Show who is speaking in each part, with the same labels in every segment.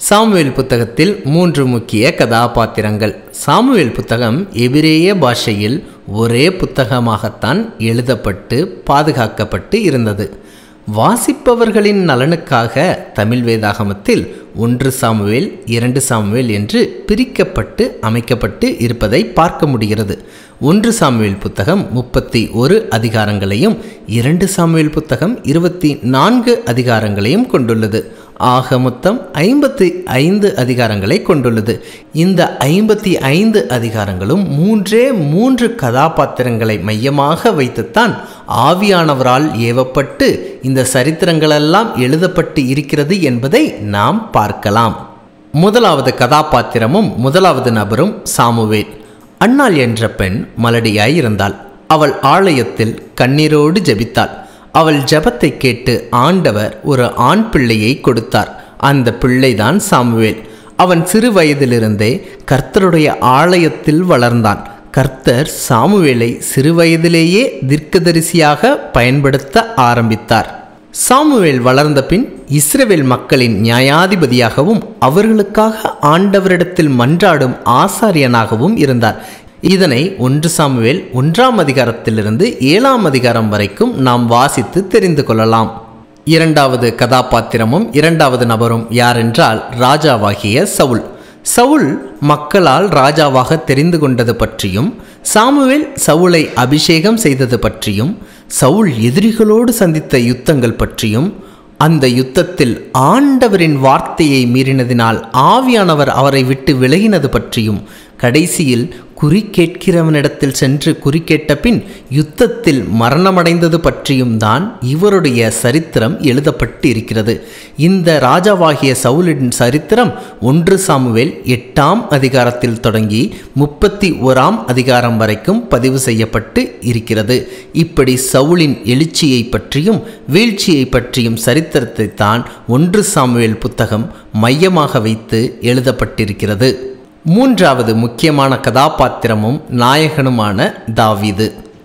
Speaker 1: Samuel புத்தகத்தில் மூன்று முக்கிய கதாபாத்திரங்கள் சாமுவேல் புத்தகம் எபிரேய பாஷையில் ஒரே புத்தகமாகத்தான் எழுதப்பட்டு பாதுகாக்கப்பட்டு இருந்தது வாசிப்பவர்களின் நலனுக்காக தமிழ் வேதாகமத்தில் ஒன்று சாமுவேல் இரண்டு சாமுவேல் என்று பிரிக்கப்பட்டு அமைக்கப்பட்டு இருப்பதை பார்க்க முடிகிறது ஒன்று சாமுவேல் புத்தகம் முப்பத்தி ஒரு அதிகாரங்களையும் இரண்டு சாமுவேல் புத்தகம் இருபத்தி நான்கு அதிகாரங்களையும் கொண்டுள்ளது ஆக மொத்தம் ஐம்பத்தி ஐந்து அதிகாரங்களை கொண்டுள்ளது இந்த ஐம்பத்தி ஐந்து அதிகாரங்களும் மூன்றே மூன்று கதாபாத்திரங்களை மையமாக வைத்துத்தான் ஆவியானவரால் ஏவப்பட்டு இந்த சரித்திரங்களெல்லாம் எழுதப்பட்டு இருக்கிறது என்பதை நாம் பார்க்கலாம் முதலாவது கதாபாத்திரமும் முதலாவது நபரும் சாமுவேல் அன்னாள் என்ற பெண் மலடியாய் இருந்தாள் அவள் ஆலயத்தில் கண்ணீரோடு ஜெபித்தாள் அவள் ஜெபத்தை கேட்டு ஆண்டவர் ஒரு ஆண் பிள்ளையை கொடுத்தார் அந்த பிள்ளைதான் சாமுவேல் அவன் சிறு வயதிலிருந்தே கர்த்தருடைய ஆலயத்தில் வளர்ந்தான் கர்த்தர் சாமுவேலை சிறுவயதிலேயே தீர்க்கதரிசியாக பயன்படுத்த ஆரம்பித்தார் சாமுவேல் வளர்ந்த பின் இஸ்ரவேல் மக்களின் நியாயாதிபதியாகவும் அவர்களுக்காக ஆண்டவரிடத்தில் மன்றாடும் ஆசாரியனாகவும் இருந்தார் இதனை ஒன்று சாமுவேல் ஒன்றாம் அதிகாரத்திலிருந்து ஏழாம் அதிகாரம் வரைக்கும் நாம் வாசித்து தெரிந்து கொள்ளலாம் இரண்டாவது கதாபாத்திரமும் இரண்டாவது நபரும் யாரென்றால் ராஜாவாகிய சவுல் சவுல் மக்களால் ராஜாவாக தெரிந்து கொண்டது பற்றியும் சாமுவேல் சவுலை அபிஷேகம் செய்தது பற்றியும் சவுல் எதிரிகளோடு சந்தித்த யுத்தங்கள் பற்றியும் அந்த யுத்தத்தில் ஆண்டவரின் வார்த்தையை மீறினதினால் ஆவியானவர் அவரை விட்டு விலகினது பற்றியும் கடைசியில் குறி கேட்கிறவனிடத்தில் சென்று குறி கேட்ட பின் யுத்தத்தில் மரணமடைந்தது பற்றியும் தான் இவருடைய சரித்திரம் எழுதப்பட்டு இருக்கிறது இந்த ராஜாவாகிய சவுலின் சரித்திரம் ஒன்று சாமுவேல் எட்டாம் அதிகாரத்தில் தொடங்கி முப்பத்தி ஓராம் அதிகாரம் வரைக்கும் பதிவு செய்யப்பட்டு இருக்கிறது இப்படி சவுலின் எழுச்சியை பற்றியும் வீழ்ச்சியை பற்றியும் சரித்திரத்தை தான் ஒன்று சாமுவேல் புத்தகம் மையமாக வைத்து எழுதப்பட்டிருக்கிறது மூன்றாவது முக்கியமான கதாபாத்திரமும் நாயகனுமான தாவீது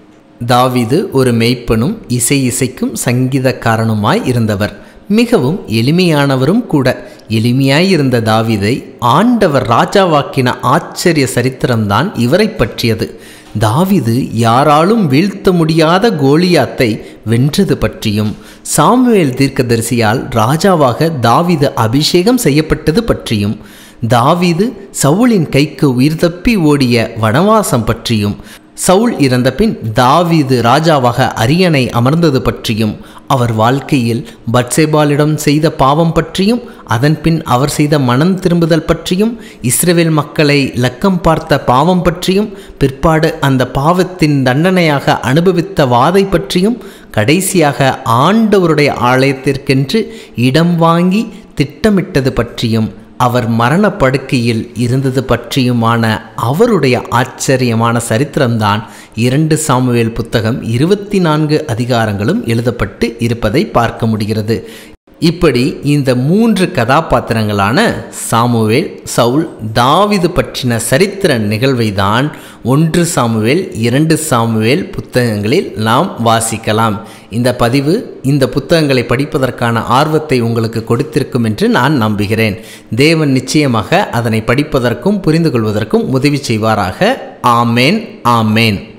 Speaker 1: தாவீது ஒரு மெய்ப்பனும் இசை இசைக்கும் சங்கீதக்காரனுமாய் இருந்தவர் மிகவும் எளிமையானவரும் கூட எளிமையாய் இருந்த தாவீதை ஆண்டவர் ராஜாவாக்கின ஆச்சரிய சரித்திரம்தான் இவரை பற்றியது தாவிது யாராலும் வீழ்த்த முடியாத கோலியாத்தை வென்றது பற்றியும் சாமுவேல் தீர்க்கதரிசியால் ராஜாவாக தாவிது அபிஷேகம் செய்யப்பட்டது பற்றியும் தாவீது சவுலின் கைக்கு உயிர் தப்பி ஓடிய வனவாசம் பற்றியும் சவுல் இறந்த பின் தாவீது ராஜாவாக அரியணை அமர்ந்தது பற்றியும் அவர் வாழ்க்கையில் பட்சேபாலிடம் செய்த பாவம் பற்றியும் அதன் பின் அவர் செய்த மனம் திரும்புதல் பற்றியும் இஸ்ரேல் மக்களை லக்கம் பார்த்த பாவம் பற்றியும் பிற்பாடு அந்த பாவத்தின் தண்டனையாக அனுபவித்த வாதை பற்றியும் கடைசியாக ஆண்டவருடைய ஆலயத்திற்கென்று இடம் வாங்கி திட்டமிட்டது பற்றியும் அவர் மரணப்படுக்கையில் இருந்தது பற்றியுமான அவருடைய ஆச்சரியமான சரித்திரம்தான் இரண்டு சாமுவேல் புத்தகம் இருபத்தி நான்கு அதிகாரங்களும் எழுதப்பட்டு இருப்பதை பார்க்க முடிகிறது இப்படி இந்த மூன்று கதாபாத்திரங்களான சாமுவேல் சவுல் தாவிது பற்றின சரித்திர நிகழ்வை தான் ஒன்று சாமுவேல் இரண்டு சாமுவேல் புத்தகங்களில் நாம் வாசிக்கலாம் இந்த பதிவு இந்த புத்தகங்களை படிப்பதற்கான ஆர்வத்தை உங்களுக்கு கொடுத்திருக்கும் என்று நான் நம்புகிறேன் தேவன் நிச்சயமாக அதனை படிப்பதற்கும் புரிந்து கொள்வதற்கும் உதவி செய்வாராக ஆமேன் ஆமேன்